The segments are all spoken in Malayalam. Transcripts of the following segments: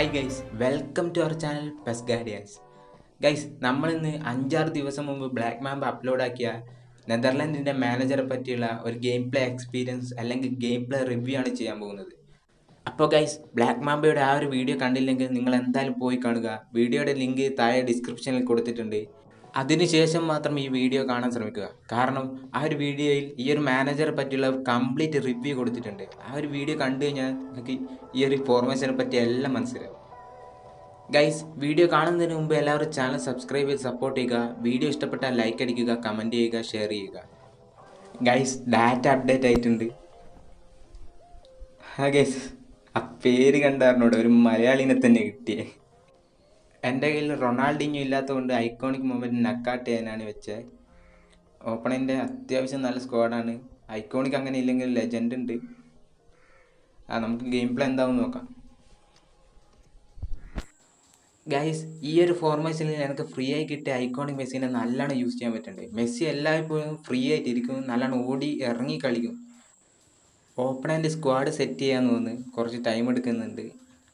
Hi guys welcome to our channel PES guardians guys നമ്മളിന്ന് അഞ്ചാറ് ദിവസം മുമ്പ് ബ്ലാക്ക് മാമ്പ് അപ്ലോഡ് ആക്കിയ നെതർലാൻഡിൻ്റെ മാനേജറെ പറ്റിയുള്ള ഒരു ഗെയിം പ്ലേ എക്സ്പീരിയൻസ് അല്ലെങ്കിൽ ഗെയിം പ്ലേ റിവ്യൂ ആണ് ചെയ്യാൻ പോകുന്നത് അപ്പോൾ ഗൈസ് ബ്ലാക്ക് മാമ്പയുടെ ആ ഒരു വീഡിയോ കണ്ടില്ലെങ്കിൽ നിങ്ങൾ എന്തായാലും പോയി കാണുക വീഡിയോയുടെ ലിങ്ക് താഴെ ഡിസ്ക്രിപ്ഷനിൽ കൊടുത്തിട്ടുണ്ട് അതിനുശേഷം മാത്രം ഈ വീഡിയോ കാണാൻ ശ്രമിക്കുക കാരണം ആ ഒരു വീഡിയോയിൽ ഈ ഒരു മാനേജറെ പറ്റിയുള്ള കംപ്ലീറ്റ് റിവ്യൂ കൊടുത്തിട്ടുണ്ട് ആ ഒരു വീഡിയോ കണ്ടു കഴിഞ്ഞാൽ നിങ്ങൾക്ക് ഈ ഒരു ഫോർമേഷനെ പറ്റി എല്ലാം മനസ്സിലാവും ഗൈസ് വീഡിയോ കാണുന്നതിന് മുമ്പ് എല്ലാവരും ചാനൽ സബ്സ്ക്രൈബ് ചെയ്ത് സപ്പോർട്ട് ചെയ്യുക വീഡിയോ ഇഷ്ടപ്പെട്ടാൽ ലൈക്ക് അടിക്കുക കമൻറ്റ് ചെയ്യുക ഷെയർ ചെയ്യുക ഗൈസ് ഡാറ്റ അപ്ഡേറ്റ് ആയിട്ടുണ്ട് ആ ഗൈസ് ആ പേര് കണ്ടാറിനോട് ഒരു മലയാളിനെ തന്നെ കിട്ടിയേ എൻ്റെ കയ്യിൽ റൊണാൾഡിഞ്ഞോ ഇല്ലാത്തതുകൊണ്ട് ഐക്കോണിക് മൊമെൻറ്റ് നക്കാട്ട് ചെയ്യാനാണ് വെച്ചത് ഓപ്പണിൻ്റെ അത്യാവശ്യം നല്ല സ്ക്വാഡാണ് ഐക്കോണിക് അങ്ങനെ ഇല്ലെങ്കിൽ ലെജൻഡ് ഉണ്ട് ആ നമുക്ക് ഗെയിം പ്ലേ എന്താവും നോക്കാം ഗൈസ് ഈ ഒരു ഫോർമേഷനിൽ എനിക്ക് ഫ്രീ ആയി കിട്ടിയ ഐക്കോണിക് മെസ്സിനെ നല്ലോണം യൂസ് ചെയ്യാൻ പറ്റുന്നുണ്ട് മെസ്സി എല്ലായ്പ്പോഴും ഫ്രീ ആയിട്ട് ഇരിക്കും നല്ലോണം ഓടി ഇറങ്ങി കളിക്കും ഓപ്പണൻ്റ് സ്ക്വാഡ് സെറ്റ് ചെയ്യാൻ തോന്നുന്നു കുറച്ച് ടൈം എടുക്കുന്നുണ്ട്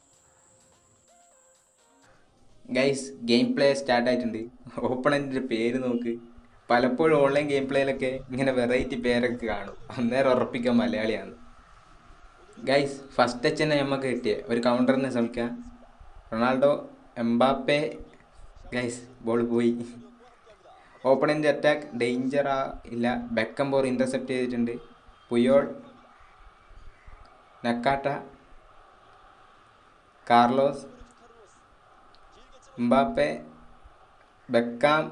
ഗൈസ് ഗെയിം പ്ലേ സ്റ്റാർട്ട് ആയിട്ടുണ്ട് ഓപ്പണൻറ്റിൻ്റെ പേര് നോക്ക് പലപ്പോഴും ഓൺലൈൻ ഗെയിം പ്ലേയിലൊക്കെ ഇങ്ങനെ വെറൈറ്റി പേരൊക്കെ കാണും അന്നേരം ഉറപ്പിക്കാൻ മലയാളിയാണ് ഗൈസ് ഫസ്റ്റ് ടച്ച് തന്നെ നമുക്ക് കിട്ടിയ ഒരു കൗണ്ടറിനെ ശ്രമിക്കാം റൊണാൾഡോ എംബാപ്പെ ഗൈസ് ബോൾ പോയി ഓപ്പണൻ്റ് അറ്റാക്ക് ഡേഞ്ചറാ ഇല്ല ബെക്കംബോർ ഇൻ്റർസെപ്റ്റ് ചെയ്തിട്ടുണ്ട് Puyol Nakata Carlos Mbappe Beckham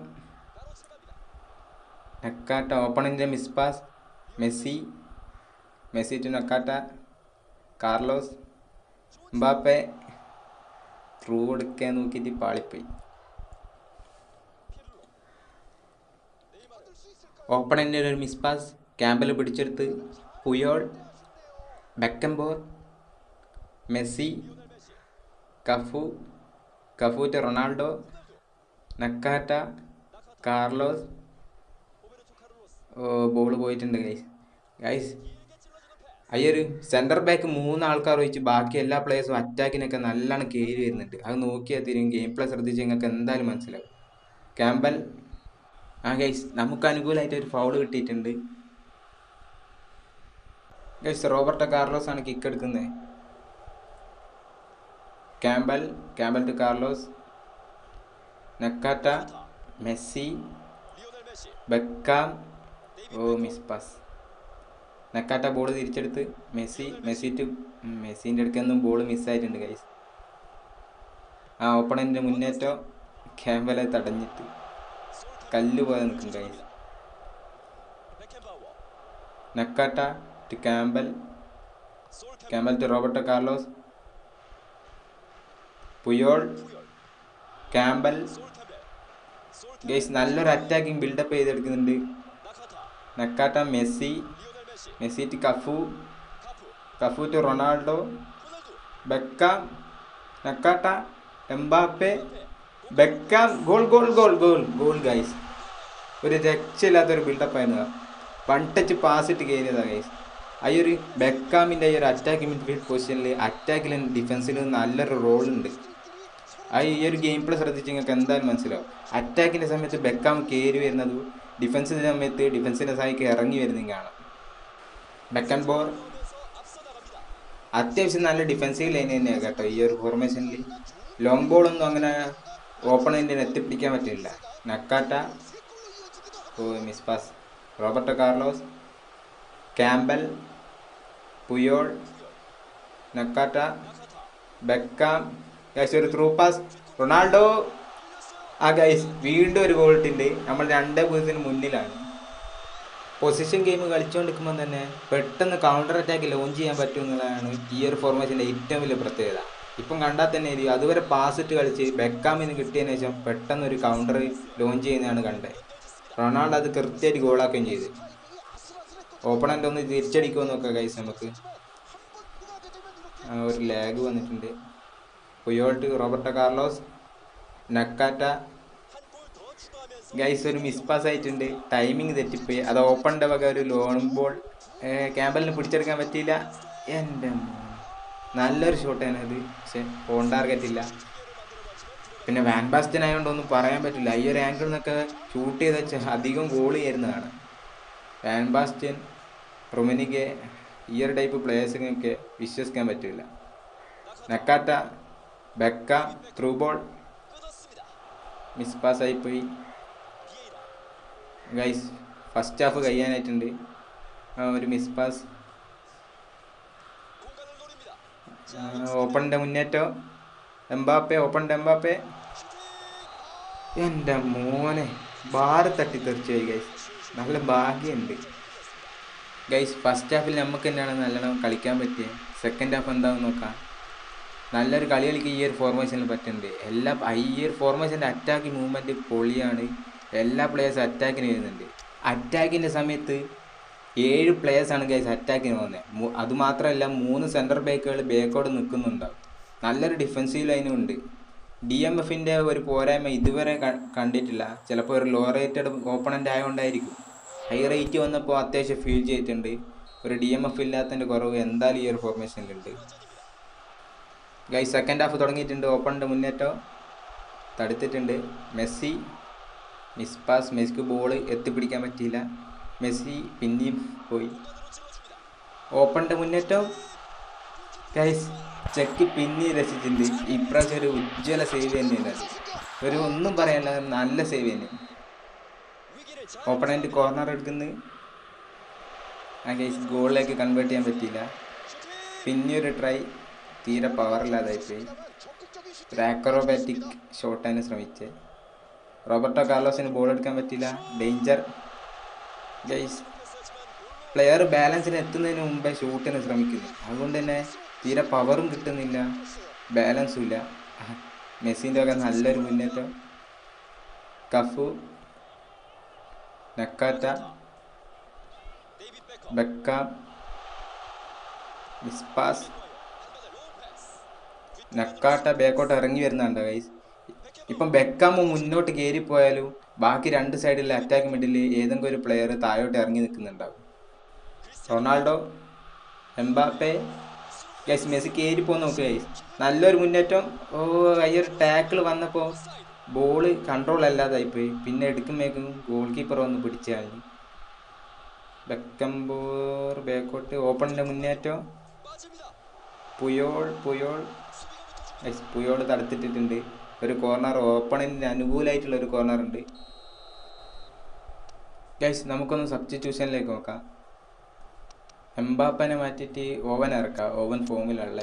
Nakata ഓപ്പണിൻ്റെ miss pass Messi Messi to Nakata Carlos Mbappe through എടുക്കാൻ നോക്കിയിട്ട് പാളിപ്പോയി ഓപ്പണിൻ്റെ ഒരു മിസ്പാസ് ക്യാമ്പിൽ പിടിച്ചെടുത്ത് പുയോൾ ബെക്കംബോർ മെസ്സി കഫു കഫൂറ്റ് റൊണാൾഡോ നക്കാറ്റ കാർലോസ് ഓ ബോൾ പോയിട്ടുണ്ട് ഗൈസ് ഗൈസ് അയ്യൊരു സെൻറ്റർ ബാക്ക് മൂന്ന് ആൾക്കാർ വെച്ച് ബാക്കി എല്ലാ പ്ലേയേഴ്സും അറ്റാക്കിനൊക്കെ നല്ലോണം കയറി വരുന്നുണ്ട് അത് നോക്കിയാൽ തിരിയും ഗെയിം പ്ലേ ശ്രദ്ധിച്ച് നിങ്ങൾക്ക് എന്തായാലും മനസ്സിലാവും ക്യാമ്പൽ ആ ഗൈസ് നമുക്ക് അനുകൂലമായിട്ട് ഒരു ഫൗൾ കിട്ടിയിട്ടുണ്ട് ഗൈസ് റോബർട്ടോ കാർലോസ് ആണ് കിക്ക് എടുക്കുന്നത് Campbell Campbell to Carlos Nakata Messi Beckham ഓ മിസ് പാസ് നക്കാറ്റ ബോൾ തിരിച്ചെടുത്ത് മെസ്സി മെസ്സി ടു മെസ്സിൻ്റെ അടുക്കൊന്നും ബോൾ മിസ്സായിട്ടുണ്ട് ഗൈസ് ആ ഓപ്പണൻ്റെ മുന്നേറ്റം ക്യാമ്പലെ തടഞ്ഞിട്ട് കല്ല് പോലെ നിൽക്കും guys Nakata to Campbell Campbell to Roberto Carlos Puyol Campbell guys നല്ലൊരു അറ്റാക്കിംഗ് ബിൽഡപ്പ് ചെയ്തെടുക്കുന്നുണ്ട് Nakata Messi Messi to Cafu Cafu to Ronaldo Beckham Nakata Mbappe Beckham goal goal goal goal goal guys ഒരു രക്ഷയില്ലാത്തൊരു ബിൽഡപ്പായിരുന്നു വൺ ടച്ച് പാസ് ഇട്ട് കയറിയതാണ് ഗൈസ് ആ ഒരു ബെക്കാമിൻ്റെ ഈ ഒരു അറ്റാക്കിംഗ് മിഡ്ഫീൽഡ് പൊസിഷനിൽ അറ്റാക്കിലും ഡിഫൻസിലും നല്ലൊരു റോളുണ്ട് ആ ഈ ഒരു ഗെയിം പ്ലേ ശ്രദ്ധിച്ച് നിങ്ങൾക്ക് എന്തായാലും മനസ്സിലാവും അറ്റാക്കിൻ്റെ സമയത്ത് ബെക്കാം കയറി വരുന്നത് ഡിഫൻസിൻ്റെ സമയത്ത് ഡിഫൻസിൻ്റെ സഹായിക്ക് ഇറങ്ങി വരുന്നതും കാണാം ബെക്കൻ ബോർ അത്യാവശ്യം നല്ല ഡിഫൻസീവ് ലൈൻ തന്നെയാണ് കേട്ടോ ഈ ഒരു ഫോർമേഷനിൽ ലോങ് ബോളൊന്നും അങ്ങനെ ഓപ്പണൻറ്റിന് എത്തിപ്പിടിക്കാൻ പറ്റില്ല നക്കാട്ട ഓ miss pass Roberto Carlos Campbell Puyol Nakata Beckham guys ഒരു ത്രൂ പാസ് റൊണാൾഡോ ആ ഗൈസ് വീണ്ടും ഒരു ഗോൾ ഇട്ടുണ്ട് നമ്മൾ രണ്ടേ പൂജ്യത്തിന് മുന്നിലാണ് പൊസിഷൻ ഗെയിം കളിച്ചുകൊണ്ടിരിക്കുമ്പോൾ തന്നെ പെട്ടെന്ന് കൗണ്ടർ അറ്റാക്ക് ലോഞ്ച് ചെയ്യാൻ പറ്റും എന്നുള്ളതാണ് ഈ ഒരു ഫോർമേഷൻ്റെ ഏറ്റവും വലിയ പ്രത്യേകത ഇപ്പം കണ്ടാൽ തന്നെ ഇരിക്കും അതുവരെ പാസ് ഇട്ട് കളിച്ച് ബെക്കാമിന് കിട്ടിയതിന് ശേഷം പെട്ടെന്ന് ഒരു കൗണ്ടർ ലോഞ്ച് ചെയ്യുന്നതാണ് കണ്ടത് റൊണാൾഡോ അത് കൃത്യമായിട്ട് ഗോളാക്കുകയും ചെയ്ത് ഓപ്പണൻ്റ് ഒന്ന് തിരിച്ചടിക്കുമോ നോക്കാം ഗൈസ് നമുക്ക് ആ, ഒരു ലാഗ് വന്നിട്ടുണ്ട് പുയോൾട്ട് റോബർട്ടോ കാർലോസ് നക്കാറ്റ ഗൈസ് ഒരു മിസ് പാസ് ആയിട്ടുണ്ട് ടൈമിങ് തെറ്റിപ്പോയി അത് ഓപ്പണിൻ്റെ വക ഒരു ലോങ് ബോൾ ക്യാമ്പലിന് പിടിച്ചെടുക്കാൻ പറ്റിയില്ല എൻ്റെ മോനെ. നല്ലൊരു ഷോട്ടാണ് ഇത് പക്ഷെ ഓൺ ടാർഗറ്റ് ഇല്ല പിന്നെ വാൻ ബാസ്റ്റൻ ആയതുകൊണ്ട് ഒന്നും പറയാൻ പറ്റില്ല ഈ ഒരു ആംഗിളിൽ നിന്നൊക്കെ ഷൂട്ട് ചെയ്ത് വെച്ചാൽ അധികം ഗോൾ ചെയ്യുന്നതാണ് വാൻ ബാസ്റ്റൻ റൊമനിക്ക് ഈ ഒരു ടൈപ്പ് പ്ലേയേഴ്സിനൊക്കെ വിശ്വസിക്കാൻ പറ്റില്ല നക്കാട്ട ബെക്ക ത്രൂ ബോൾ മിസ് പാസ് ആയിപ്പോയി ഗൈസ് ഫസ്റ്റ് ഹാഫ് കഴിയാനായിട്ടുണ്ട് ആ, ഒരു മിസ് പാസ് ഓപ്പണിൻ്റെ മുന്നേറ്റം എംബാപ്പെ ഓപ്പണിൻ്റെ എംബാപ്പെ എൻ്റെ മോനെ ബാറ് തട്ടി തെറിച്ചുപോയി ഗൈസ് നല്ല ഭാഗ്യമുണ്ട് ഗൈസ് ഫസ്റ്റ് ഹാഫിൽ നമുക്ക് തന്നെയാണ് നല്ലോണം കളിക്കാൻ പറ്റിയത് സെക്കൻഡ് ഹാഫ് എന്താണെന്ന് നോക്കാം നല്ലൊരു കളി കളിക്കാൻ ഈ ഒരു ഫോർമേഷനിൽ പറ്റുന്നുണ്ട് എല്ലാ ഈ ഒരു ഫോർമേഷൻ്റെ അറ്റാക്കിംഗ് മൂവ്മെൻറ്റ് പൊളിയാണ് എല്ലാ പ്ലേയേഴ്സും അറ്റാക്കിന് വരുന്നുണ്ട് അറ്റാക്കിൻ്റെ സമയത്ത് ഏഴ് പ്ലേയേഴ്സാണ് ഗൈസ് അറ്റാക്കിന് പോകുന്നത് അതുമാത്രമല്ല മൂന്ന് സെൻറ്റർ ബാക്കുകൾ ബാക്കോട് നിൽക്കുന്നുണ്ടാവും നല്ലൊരു ഡിഫൻസീവ് ലൈനും ഉണ്ട് ഡി എം എഫിൻ്റെ ഒരു പോരായ്മ ഇതുവരെ ക- കണ്ടിട്ടില്ല ചിലപ്പോൾ ഒരു ലോ റേറ്റഡ് ഓപ്പണൻ്റ് ആയതുകൊണ്ടായിരിക്കും ഹൈ റേറ്റ് വന്നപ്പോൾ അത്യാവശ്യം ഫീൽ ചെയ്തിട്ടുണ്ട് ഒരു ഡി എം എഫ് ഇല്ലാത്തതിൻ്റെ കുറവ് എന്തായാലും ഈ ഒരു ഫോർമേഷനിലുണ്ട് ഗൈ സെക്കൻഡ് ഹാഫ് തുടങ്ങിയിട്ടുണ്ട് ഓപ്പണിൻ്റെ മുന്നേറ്റം തടുത്തിട്ടുണ്ട് മെസ്സി മിസ് പാസ് മെസ്സിക്ക് ബോൾ എത്തിപ്പിടിക്കാൻ പറ്റിയില്ല മെസ്സി പിന്നെയും പോയി ഓപ്പണിൻ്റെ മുന്നേറ്റം ഗൈസ് ചെക്ക് പിന്നെയും രസിച്ചിട്ടുണ്ട് ഇപ്രാവശ്യം ഒരു ഉജ്ജ്വല സേവ് തന്നെയാണ് അത്. ഒരു ഒന്നും പറയാനില്ല നല്ല സേവ് തന്നെ ഓപ്പണൻ്റ് കോർണർ എടുക്കുന്നത് ആ ഗൈസ് ഗോളിലേക്ക് കൺവേർട്ട് ചെയ്യാൻ പറ്റിയില്ല പിന്നെ ഒരു ട്രൈ തീരെ പവറില്ലാതായി പോയി ഒരു ആക്രോബാറ്റിക് ഷോട്ടാണ് ശ്രമിച്ചത് റോബർട്ടോ കാർലോസിന് ബോൾ എടുക്കാൻ പറ്റില്ല ഡേഞ്ചർ ഗൈസ് പ്ലെയർ ബാലൻസിന് എത്തുന്നതിന് മുമ്പേ ഷൂട്ടിന് ശ്രമിക്കുന്നു അതുകൊണ്ട് തന്നെ തീരെ പവറും കിട്ടുന്നില്ല ബാലൻസും ഇല്ല മെസ്സിൻ്റെ ഒക്കെ നല്ലൊരു മുന്നേറ്റം കഫു നക്കാറ്റ ബെക്കാം മിസ്പാസ് നക്കാട്ട ബാക്കോട്ട് ഇറങ്ങി വരുന്നുണ്ടോ ഗൈസ് ഇപ്പം ബെക്കാമോ മുന്നോട്ട് കയറിപ്പോയാലും ബാക്കി രണ്ട് സൈഡിലെ അറ്റാക്ക് മിഡിൽ ഏതെങ്കിലും ഒരു പ്ലെയർ താഴോട്ട് ഇറങ്ങി നിൽക്കുന്നുണ്ടാവും റൊണാൾഡോ എംബാപ്പെ ഗൈസ് മെസ്സി കയറിപ്പോ നോക്ക് ഗൈസ് നല്ലൊരു മുന്നേറ്റം ഓ ഈ ഒരു ടാക്കിൾ വന്നപ്പോൾ ബോള് കൺട്രോൾ അല്ലാതായിപ്പോയി പിന്നെ എടുക്കുമ്പോഴേക്കും ഗോൾ കീപ്പർ വന്ന് പിടിച്ചു കളഞ്ഞു ബെക്കംബോർ ബാക്കോട്ട് ഓപ്പണിൻ്റെ മുന്നേറ്റം പുയോൾ പുയോൾ ഗൈസ് പുയോൾ തടുത്തിട്ടിട്ടുണ്ട് ഒരു കോർണർ ഓപ്പണിന് അനുകൂലമായിട്ടുള്ള ഒരു കോർണർ ഉണ്ട് ഗൈസ് നമുക്കൊന്ന് സബ്സ്റ്റിറ്റ്യൂഷനിലേക്ക് നോക്കാം എംബാപ്പനെ മാറ്റിയിട്ട് ഓവൻ ഇറക്കാം ഓവൻ ഫോമിലുള്ള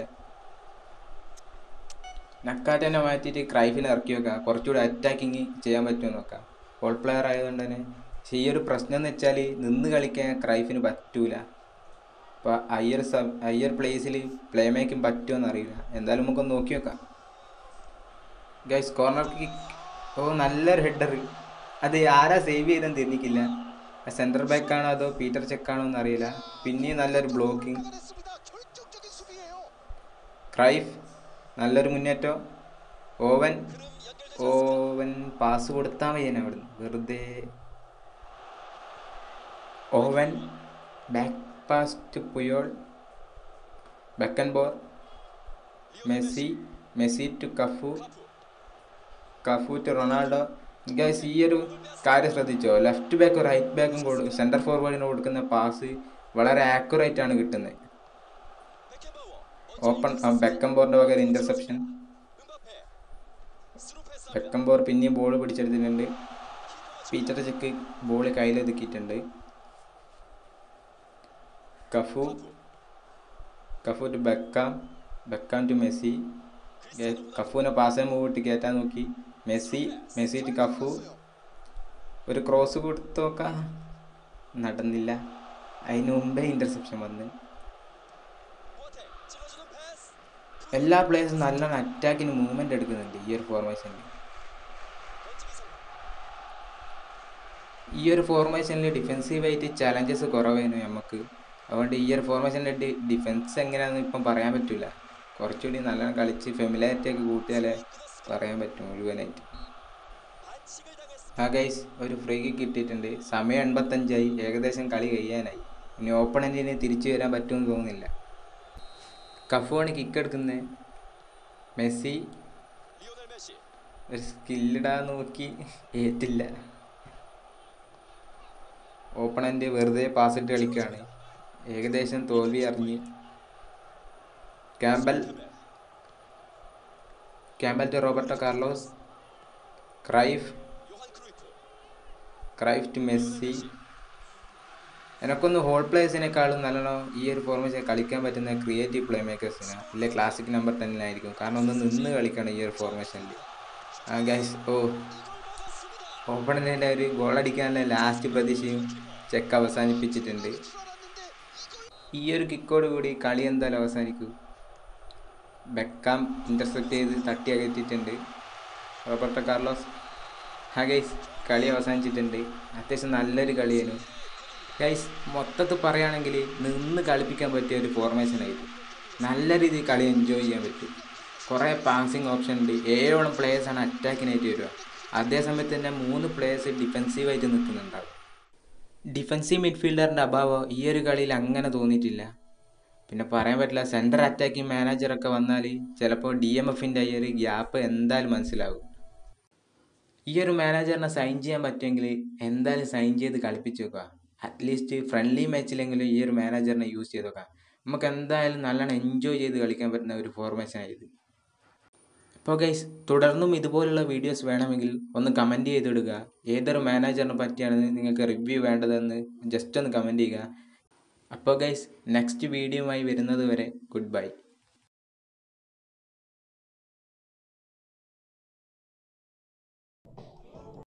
നക്കാറ്റനെ മാറ്റിയിട്ട് ക്രൈഫിനെ ഇറക്കി വെക്കാം കുറച്ചുകൂടി അറ്റാക്കിങ് ചെയ്യാൻ പറ്റുമോ നോക്കാം ഓൾ പ്ലെയർ ആയതുകൊണ്ട് തന്നെ പക്ഷേ ഈ ഒരു പ്രശ്നം എന്ന് വെച്ചാൽ നിന്ന് കളിക്കാൻ ക്രൈഫിന് പറ്റൂല അപ്പോൾ ഹയർ സബ് ഹയർ പ്ലേസിൽ പ്ലേ മേക്കിംഗ് പറ്റുമോ എന്നറിയില്ല എന്തായാലും നമുക്കൊന്ന് നോക്കി വെക്കാം ഗൈസ് കോർണർ കിക്ക് ഓ നല്ലൊരു ഹെഡർ അത് ആരാ സേവ് ചെയ്തെന്ന് തിരിഞ്ഞിക്കില്ല സെൻറ്റർ ബാക്ക് ആണോ അതോ പീറ്റർ ചെക്കാണോ എന്ന് അറിയില്ല പിന്നെയും നല്ലൊരു ബ്ലോക്കിംഗ് ക്രൈഫ് നല്ലൊരു മുന്നേറ്റം ഓവൻ ഓവൻ പാസ് കൊടുത്താൽ മതിയാണ് അവിടുന്ന് വെറുതെ ഓവൻ back pass to Puyol Beckenbauer Messi Messi to Cafu Cafu to Ronaldo guys ഈ ഒരു കാര്യം ശ്രദ്ധിച്ചോ ലെഫ്റ്റ് ബാക്കും റൈറ്റ് ബാക്കും കൊടു സെൻറ്റർ ഫോർവേഡിന് കൊടുക്കുന്ന പാസ് വളരെ ആക്യുറേറ്റ് ആണ് കിട്ടുന്നത് ഓപ്പൺ ബെക്കംബോറിൻ്റെ വക ഇന്റർസെപ്ഷൻ ബെക്കംബോർ പിന്നെയും ബോൾ പിടിച്ചെടുത്തിട്ടുണ്ട് പീറ്റർ ചെക്ക് ബോൾ കയ്യിലൊതുക്കിയിട്ടുണ്ട് Cafu Cafu to Beckham Beckham to Messi ഗെ- കഫുവിനെ പാസ് മൂവ് ഇട്ട് കയറ്റാൻ നോക്കി മെസ്സി മെസ്സി ടു കഫു ഒരു ക്രോസ് കൊടുത്തു നോക്കാം നടന്നില്ല അതിന് മുമ്പേ ഇന്റർസെപ്ഷൻ വന്ന് എല്ലാ പ്ലേയേഴ്സും നല്ലോണം അറ്റാക്കിന് മൂവ്മെന്റ് എടുക്കുന്നുണ്ട് ഈ ഒരു ഫോർമേഷനിൽ ഈ ഒരു ഫോർമേഷനിൽ ഡിഫെൻസീവായിട്ട് ചലഞ്ചസ് കുറവായിരുന്നു നമുക്ക് അതുകൊണ്ട് ഈ ഒരു ഫോർമേഷനിൽ ഡിഫെൻസ് എങ്ങനെയാണെന്ന് ഇപ്പം പറയാൻ പറ്റില്ല കുറച്ചുകൂടി നല്ലോണം കളിച്ച് ഫെമിലാരിറ്റി ഒക്കെ കൂട്ടിയാലേ പറയാൻ പറ്റും മുഴുവനായിട്ട് ആ ഗൈസ് ഒരു ഫ്രീ കിക്ക് കിട്ടിയിട്ടുണ്ട് സമയം എൺപത്തഞ്ചായി ഏകദേശം കളി കഴിയാനായി ഇനി ഓപ്പണൻറ്റിന് തിരിച്ചു വരാൻ പറ്റുമെന്ന് തോന്നുന്നില്ല കഫുവാണ് കിക്ക് എടുക്കുന്നത് മെസ്സി ഒരു സ്കില്ലിടാൻ നോക്കി ഏറ്റില്ല ഓപ്പണൻ്റ് വെറുതെ പാസ് ഇട്ട് കളിക്കുകയാണ് ഏകദേശം തോൽവി അറിഞ്ഞ് Campbell Campbell to Roberto Carlos Cruyff Cruyff to Messi എനക്കൊന്ന് ഹോൾ പ്ലേയേഴ്സിനേക്കാളും നല്ലോണം ഈ ഒരു ഫോർമേഷൻ കളിക്കാൻ പറ്റുന്ന ക്രിയേറ്റീവ് പ്ലേ മേക്കേഴ്സിന് ഇല്ല ക്ലാസിക് നമ്പർ ടെന്നിലായിരിക്കും കാരണം ഒന്ന് നിന്ന് കളിക്കണം ഈ ഒരു ഫോർമേഷനിൽ ആ ഗൈസ് ഓ ഓപ്പണൻ്റെ ഒരു ഗോൾ അടിക്കാനുള്ള ലാസ്റ്റ് പ്രതീക്ഷയും ചെക്ക് അവസാനിപ്പിച്ചിട്ടുണ്ട് ഈ ഒരു കിക്കോട് കൂടി കളി എന്തായാലും അവസാനിക്കും ബെക്കാം ഇൻ്റർസെപ്റ്റ് ചെയ്ത് തട്ടി അകറ്റിയിട്ടുണ്ട് റോബർട്ടോ കാർലോസ് ഹാ ഗൈസ് കളി അവസാനിച്ചിട്ടുണ്ട് അത്യാവശ്യം നല്ലൊരു കളിയായിരുന്നു ഗൈസ് മൊത്തത്തിൽ പറയുകയാണെങ്കിൽ നിന്ന് കളിപ്പിക്കാൻ പറ്റിയ ഒരു ഫോർമേഷനായിരുന്നു നല്ല രീതിയിൽ കളി എൻജോയ് ചെയ്യാൻ പറ്റും കുറേ പാസിങ് ഓപ്ഷൻ ഉണ്ട് ഏഴോളം പ്ലേയേഴ്സാണ് അറ്റാക്കിനായിട്ട് വരിക അതേസമയത്ത് തന്നെ മൂന്ന് പ്ലേയേഴ്സ് ഡിഫെൻസീവായിട്ട് നിൽക്കുന്നുണ്ടാവും ഡിഫെൻസീവ് മിഡ്ഫീൽഡറിൻ്റെ അഭാവം ഈ ഒരു കളിയിൽ അങ്ങനെ തോന്നിയിട്ടില്ല പിന്നെ പറയാൻ പറ്റില്ല സെൻറ്റർ അറ്റാക്കിംഗ് മാനേജറൊക്കെ വന്നാൽ ചിലപ്പോൾ ഡി എം എഫിൻ്റെ ഈ ഒരു ഗ്യാപ്പ് എന്തായാലും മനസ്സിലാവും ഈ ഒരു മാനേജറിനെ സൈൻ ചെയ്യാൻ പറ്റുമെങ്കിൽ എന്തായാലും സൈൻ ചെയ്ത് കളിപ്പിച്ച് വെക്കുക അറ്റ്ലീസ്റ്റ് ഫ്രണ്ട്ലി മാച്ചിലെങ്കിലും ഈ ഒരു മാനേജറിനെ യൂസ് ചെയ്ത് നോക്കാം നമുക്ക് എന്തായാലും നല്ലോണം എൻജോയ് ചെയ്ത് കളിക്കാൻ പറ്റുന്ന ഒരു ഫോർമേഷനായത് അപ്പോൾ ഗൈസ് തുടർന്നും ഇതുപോലുള്ള വീഡിയോസ് വേണമെങ്കിൽ ഒന്ന് കമൻറ്റ് ചെയ്തിടുക ഏതൊരു മാനേജറിനെ പറ്റിയാണ് നിങ്ങൾക്ക് റിവ്യൂ വേണ്ടതെന്ന് ജസ്റ്റ് ഒന്ന് കമൻറ്റ് ചെയ്യുക അപ്പോൾ ഗൈസ് നെക്സ്റ്റ് വീഡിയോയുമായി വരുന്നത് വരെ ഗുഡ് ബൈ